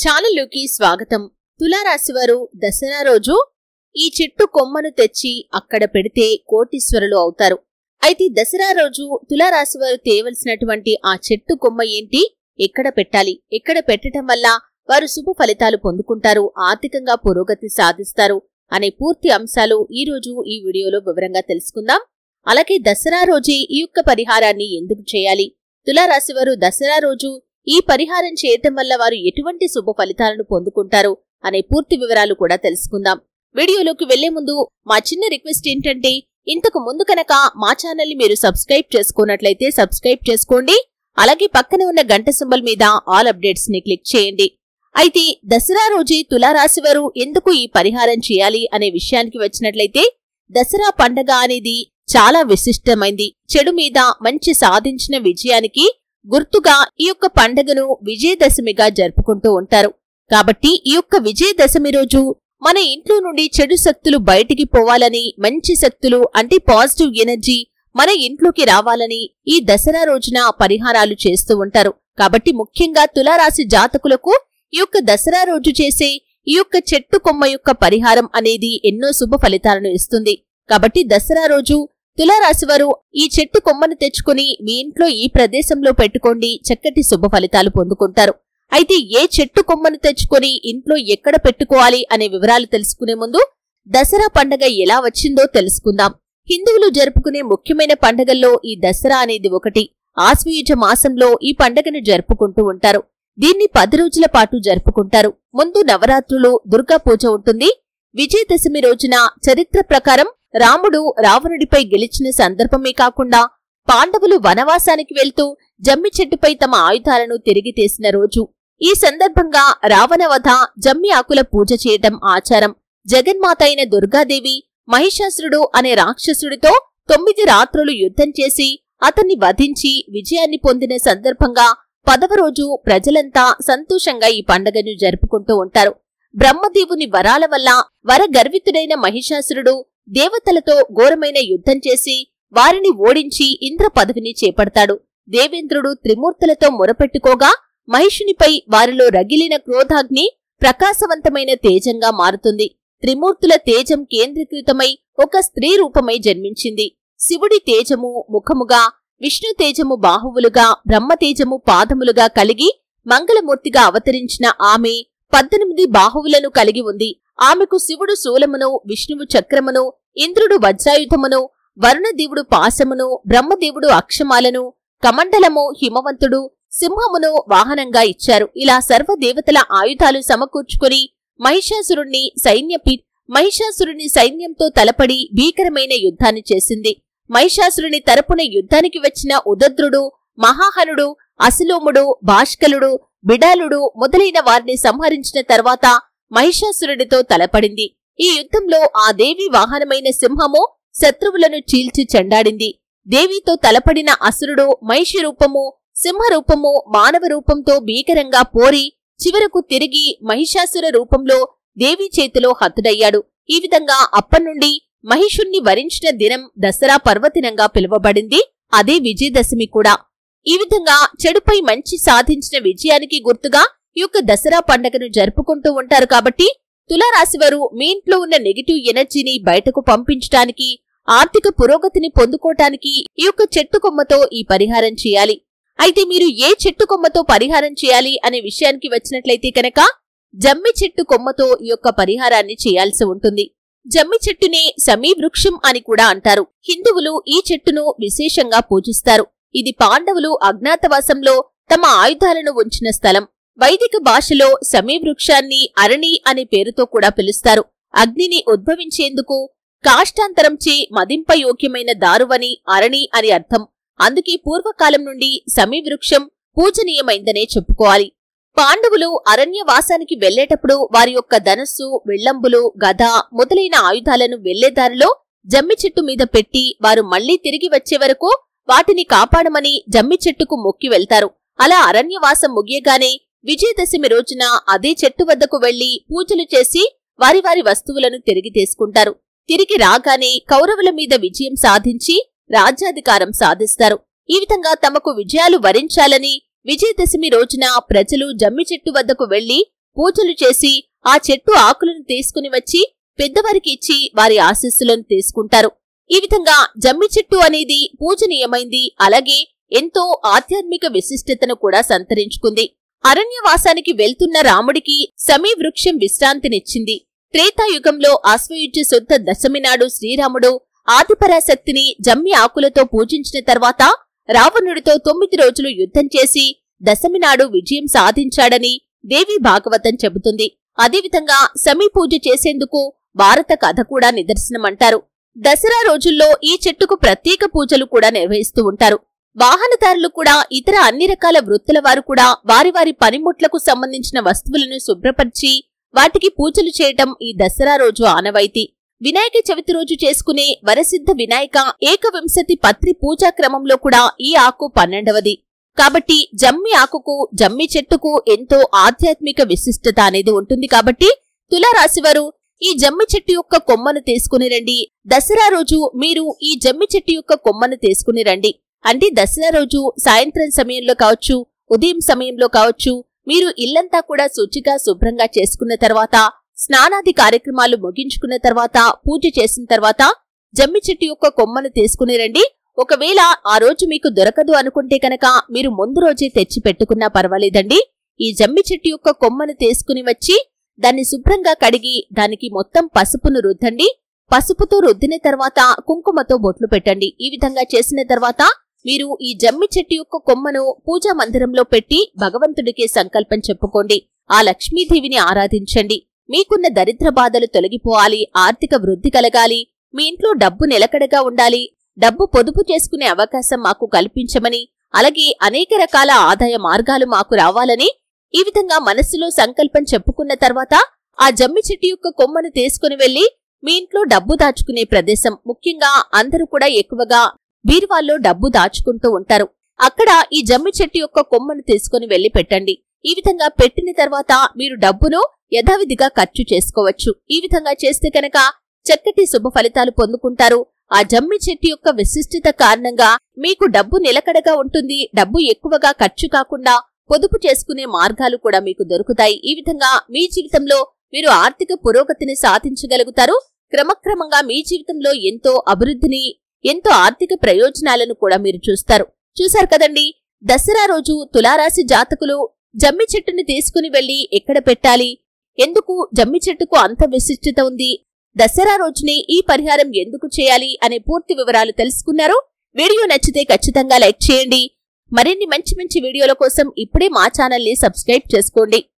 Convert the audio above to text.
ఛానల్లోకి స్వాగతం తులారాశివారు దసరా రోజు ఈ చెట్టు కొమ్మను తెచ్చి అక్కడ పెడితే కోటీశ్వరులు అవుతారు అయితే దసరా రోజు తులారాశివారు తేవలసినటువంటి ఆ చెట్టు కొమ్మ ఏంటి ఎక్కడ పెట్టాలి ఎక్కడ పెట్టడం వల్ల వారు శుభ ఫలితాలు పొందుకుంటారు ఆర్థికంగా పురోగతి సాధిస్తారు అనే పూర్తి అంశాలు ఈ రోజు ఈ వీడియోలో వివరంగా తెలుసుకుందాం అలాగే దసరా రోజే ఈ యొక్క పరిహారాన్ని ఎందుకు చేయాలి తులారాశివారు దసరా రోజు ఈ పరిహారం చేయటం వల్ల వారు ఎటువంటి శుభ ఫలితాలను పొందుకుంటారు అనే పూర్తి వివరాలు కూడా తెలుసుకుందాం వీడియోలోకి వెళ్లే ముందు మా చిన్న రిక్వెస్ట్ ఏంటంటే ఇంతకు ముందు కనుక మా ఛానల్ ని మీరు సబ్స్క్రైబ్ చేసుకున్నట్లయితే సబ్స్క్రైబ్ చేసుకోండి అలాగే పక్కన ఉన్న గంట సింబల్ మీద ఆల్ అప్డేట్స్ ని క్లిక్ చేయండి అయితే దసరా రోజే తులారాశి వారు ఎందుకు ఈ పరిహారం చేయాలి అనే విషయానికి వచ్చినట్లయితే దసరా పండగ అనేది చాలా విశిష్టమైంది చెడు మీద మంచి సాధించిన విజయానికి గుర్తుగా ఈ యొక్క పండగను విజయదశమిగా జరుపుకుంటూ ఉంటారు కాబట్టి ఈ యొక్క విజయదశమి రోజు మన ఇంట్లో నుండి చెడు శక్తులు బయటికి పోవాలని మంచి శక్తులు అంటే పాజిటివ్ ఎనర్జీ మన ఇంట్లోకి రావాలని ఈ దసరా రోజున పరిహారాలు చేస్తూ ఉంటారు కాబట్టి ముఖ్యంగా తులారాశి జాతకులకు ఈ యొక్క దసరా రోజు చేసే ఈ యొక్క చెట్టు కొమ్మ యొక్క పరిహారం అనేది ఎన్నో శుభ ఫలితాలను ఇస్తుంది కాబట్టి దసరా రోజు తులారాశి వారు ఈ చెట్టు కొమ్మను తెచ్చుకుని మీ ఇంట్లో ఈ ప్రదేశంలో పెట్టుకోండి చక్కటి శుభ ఫలితాలు పొందుకుంటారు అయితే ఏ చెట్టు కొమ్మను తెచ్చుకొని ఇంట్లో ఎక్కడ పెట్టుకోవాలి అనే వివరాలు తెలుసుకునే ముందు దసరా పండగ ఎలా వచ్చిందో తెలుసుకుందాం హిందువులు జరుపుకునే ముఖ్యమైన పండగల్లో ఈ దసరా అనేది ఒకటి ఆశ్వయుజ మాసంలో ఈ పండగను జరుపుకుంటూ ఉంటారు దీన్ని పది రోజుల పాటు జరుపుకుంటారు ముందు నవరాత్రులు దుర్గా పూజ ఉంటుంది విజయదశమి రోజున చరిత్ర ప్రకారం రాముడు రావణుడిపై గెలిచిన సందర్భమే కాకుండా పాండవులు వనవాసానికి వెళ్తూ జమ్మి చెట్టుపై తమ ఆయుధాలను తిరిగి తీసిన రోజు ఈ సందర్భంగా రావణవధ జమ్మి ఆకుల పూజ చేయటం ఆచారం జగన్మాత అయిన దుర్గాదేవి మహిషాసురుడు అనే రాక్షసుడితో తొమ్మిది రాత్రులు యుద్ధం చేసి అతన్ని వధించి విజయాన్ని పొందిన సందర్భంగా పదవ రోజు ప్రజలంతా సంతోషంగా ఈ పండుగను జరుపుకుంటూ ఉంటారు బ్రహ్మదేవుని వరాల వల్ల వరగర్వితుడైన మహిషాసురుడు దేవతలతో ఘోరమైన యుద్ధం చేసి వారిని ఓడించి ఇంద్ర పదవిని చేపడతాడు దేవేంద్రుడు త్రిమూర్తులతో మొరపెట్టుకోగా మహిషునిపై వారిలో రగిలిన క్రోధాగ్ని ప్రకాశవంతమైన తేజంగా మారుతుంది త్రిమూర్తుల తేజం కేంద్రీకృతమై ఒక స్త్రీ రూపమై జన్మించింది శివుడి తేజము ముఖముగా విష్ణు తేజము బాహువులుగా బ్రహ్మతేజము పాదములుగా కలిగి మంగళమూర్తిగా అవతరించిన ఆమె పద్దెనిమిది బాహువులను కలిగి ఉంది ఆమెకు శివుడు శూలమును విష్ణువు చక్రమును ఇంద్రుడు వజ్రాయుధమును వరుణదేవుడు పాశమును బ్రహ్మదేవుడు అక్షమాలను కమండలము హిమవంతుడు సింహమును వాహనంగా ఇచ్చారు ఇలా సర్వదేవతల ఆయుధాలు సమకూర్చుకుని మహిషాసురుణ్ణి సైన్యపి మహిషాసురుని సైన్యంతో తలపడి భీకరమైన యుద్ధాన్ని చేసింది మహిషాసురుని తరపున యుద్ధానికి వచ్చిన ఉదద్రుడు మహాహనుడు అసిలోముడు భాష్కలుడు బిడాలుడు మొదలైన వారిని సంహరించిన తర్వాత మహిషాసురుడితో తలపడింది ఈ యుద్ధంలో ఆ దేవి వాహనమైన సింహము శత్రువులను చీల్చి చెండాడింది దేవితో తలపడిన అసురుడు మహిషి రూపము సింహరూపము మానవ రూపంతో భీకరంగా పోరి చివరకు తిరిగి మహిషాసుర రూపంలో దేవి చేతిలో హతుడయ్యాడు ఈ విధంగా అప్పనుండి మహిషుణ్ణి వరించిన దినం దసరా పర్వదినంగా పిలువబడింది అదే విజయదశమి కూడా ఈ విధంగా చెడుపై మంచి సాధించిన విజయానికి గుర్తుగా ఈ యొక్క దసరా పండగను జరుపుకుంటూ ఉంటారు కాబట్టి తులారాశివారు మీ ఇంట్లో ఉన్న నెగిటివ్ ఎనర్జీని బయటకు పంపించటానికి ఆర్థిక పురోగతిని పొందుకోటానికి ఈ యొక్క చెట్టు కొమ్మతో ఈ పరిహారం చేయాలి అయితే మీరు ఏ చెట్టు కొమ్మతో పరిహారం చేయాలి అనే విషయానికి వచ్చినట్లయితే కనుక జమ్మి చెట్టు కొమ్మతో ఈ యొక్క పరిహారాన్ని చేయాల్సి ఉంటుంది జమ్మి చెట్టునే సమీ వృక్షం అని కూడా అంటారు హిందువులు ఈ చెట్టును విశేషంగా పూజిస్తారు ఇది పాండవులు అజ్ఞాతవాసంలో తమ ఆయుధాలను ఉంచిన స్థలం వైదిక భాషలో సమీ వృక్షాన్ని అరణి అనే పేరుతో కూడా పిలుస్తారు అగ్నిని ఉద్భవించేందుకు కాష్టాంతరంచే మదింపయోగ్యమైన దారువని అరణి అని అర్థం అందుకే పూర్వకాలం నుండి సమీ వృక్షం పూజనీయమైందనే చెప్పుకోవాలి పాండవులు అరణ్యవాసానికి వెళ్లేటప్పుడు వారి యొక్క ధనస్సు విళ్లంబులు గద మొదలైన ఆయుధాలను వెళ్లేదారిలో జమ్మి చెట్టు మీద పెట్టి వారు మళ్లీ తిరిగి వచ్చే వరకు వాటిని కాపాడమని జమ్మి చెట్టుకు మొక్కి వెళ్తారు అలా అరణ్యవాసం ముగియగానే విజయదశమి రోజున అదే చెట్టు వద్దకు వెళ్లి పూజలు చేసి వారి వారి వస్తువులను తిరిగి తీసుకుంటారు తిరిగి రాగానే కౌరవుల మీద విజయం సాధించి రాజ్యాధికారం సాధిస్తారు ఈ విధంగా తమకు విజయాలు వరించాలని విజయదశమి రోజున ప్రజలు జమ్మి చెట్టు వద్దకు వెళ్లి పూజలు చేసి ఆ చెట్టు ఆకులను తీసుకుని వచ్చి పెద్దవారికి ఇచ్చి వారి ఆశీస్సులను తీసుకుంటారు ఈ విధంగా జమ్మి చెట్టు అనేది పూజనీయమైంది అలాగే ఎంతో ఆధ్యాత్మిక విశిష్టతను కూడా సంతరించుకుంది అరణ్యవాసానికి వెళ్తున్న రాముడికి సమీ వృక్షం విశ్రాంతినిచ్చింది త్రేతాయుగంలో ఆశ్వయుజ శుద్ధ దశమి నాడు శ్రీరాముడు ఆదిపరాశక్తిని జమ్మి ఆకులతో పూజించిన తర్వాత రావణుడితో తొమ్మిది రోజులు యుద్ధం చేసి దశమి నాడు విజయం సాధించాడని దేవి భాగవతం చెబుతుంది అదేవిధంగా సమీ పూజ చేసేందుకు భారత కథ కూడా నిదర్శనమంటారు దసరా రోజుల్లో ఈ చెట్టుకు ప్రత్యేక పూజలు కూడా నిర్వహిస్తూ ఉంటారు వాహనదారులు కూడా ఇతర అన్ని రకాల వృత్తుల వారు కూడా వారి వారి పనిముట్లకు సంబంధించిన వస్తువులను శుభ్రపరిచి వాటికి పూజలు చేయటం ఈ దసరా రోజు ఆనవాయితీ వినాయక చవితి రోజు చేసుకునే వరసిద్ధ వినాయక ఏకవింశతి పత్రి పూజా క్రమంలో కూడా ఈ ఆకు పన్నెండవది కాబట్టి జమ్మి ఆకుకు జమ్మి చెట్టుకు ఎంతో ఆధ్యాత్మిక విశిష్టత అనేది ఉంటుంది కాబట్టి తులారాశివారు ఈ జమ్మి చెట్టు యొక్క కొమ్మను తీసుకుని రండి దసరా రోజు మీరు ఈ జమ్మి చెట్టు యొక్క కొమ్మను తీసుకుని రండి అంటే దసరా రోజు సాయంత్రం సమయంలో కావచ్చు ఉదయం సమయంలో కావచ్చు మీరు ఇల్లంతా కూడా శుచిగా శుభ్రంగా చేసుకున్న తర్వాత స్నానాది కార్యక్రమాలు ముగించుకున్న తర్వాత పూజ చేసిన తర్వాత జమ్మి చెట్టు యొక్క కొమ్మను తీసుకుని రండి ఒకవేళ ఆ రోజు మీకు దొరకదు అనుకుంటే కనుక మీరు ముందు రోజే తెచ్చి పెట్టుకున్నా పర్వాలేదండి ఈ జమ్మి చెట్టు యొక్క కొమ్మను తీసుకుని వచ్చి దాన్ని శుభ్రంగా కడిగి దానికి మొత్తం పసుపును రుద్దండి పసుపుతో రుద్దిన తర్వాత కుంకుమతో బొట్లు పెట్టండి ఈ విధంగా చేసిన తర్వాత మీరు ఈ జమ్మి చెట్టు యొక్క కొమ్మను పూజా మందిరంలో పెట్టి భగవంతుడికి సంకల్పం చెప్పుకోండి ఆ లక్ష్మీదేవిని ఆరాధించండి మీకున్న దరిద్ర బాధలు తొలగిపోవాలి ఆర్థిక వృద్ధి కలగాలి మీ ఇంట్లో డబ్బు నిలకడగా ఉండాలి డబ్బు పొదుపు చేసుకునే అవకాశం మాకు కల్పించమని అలాగే అనేక రకాల ఆదాయ మార్గాలు మాకు రావాలని ఈ విధంగా మనస్సులో సంకల్పం చెప్పుకున్న తర్వాత ఆ జమ్మి చెట్టు యొక్క కొమ్మను తీసుకుని వెళ్లి మీ ఇంట్లో డబ్బు దాచుకునే ప్రదేశం ముఖ్యంగా అందరూ కూడా ఎక్కువగా బీరువాల్లో డబ్బు దాచుకుంటూ ఉంటారు అక్కడ ఈ జమ్మి చెట్టు యొక్క కొమ్మను తీసుకుని వెళ్లి పెట్టండి ఈ విధంగా పెట్టిన తర్వాత మీరు డబ్బును యథావిధిగా ఖర్చు చేసుకోవచ్చు ఈ విధంగా చేస్తే కనుక చక్కటి శుభ ఫలితాలు పొందుకుంటారు ఆ జమ్మి చెట్టు యొక్క విశిష్టత కారణంగా మీకు డబ్బు నిలకడగా ఉంటుంది డబ్బు ఎక్కువగా ఖర్చు కాకుండా పొదుపు చేసుకునే మార్గాలు కూడా మీకు దొరుకుతాయి ఈ విధంగా మీ జీవితంలో మీరు ఆర్థిక పురోగతిని సాధించగలుగుతారు క్రమక్రమంగా మీ జీవితంలో ఎంతో అభివృద్ధిని ఎంతో ఆర్థిక ప్రయోజనాలను కూడా మీరు చూస్తారు చూశారు కదండి దసరా రోజు తులారాశి జాతకులు జమ్మి చెట్టుని తీసుకుని వెళ్లి ఎక్కడ పెట్టాలి ఎందుకు జమ్మి చెట్టుకు అంత విశిష్టత ఉంది దసరా రోజునే ఈ పరిహారం ఎందుకు చేయాలి అనే పూర్తి వివరాలు తెలుసుకున్నారు వీడియో నచ్చితే ఖచ్చితంగా లైక్ చేయండి మరిన్ని మంచి మంచి వీడియోల కోసం ఇప్పుడే మా ఛానల్ని సబ్స్క్రైబ్ చేసుకోండి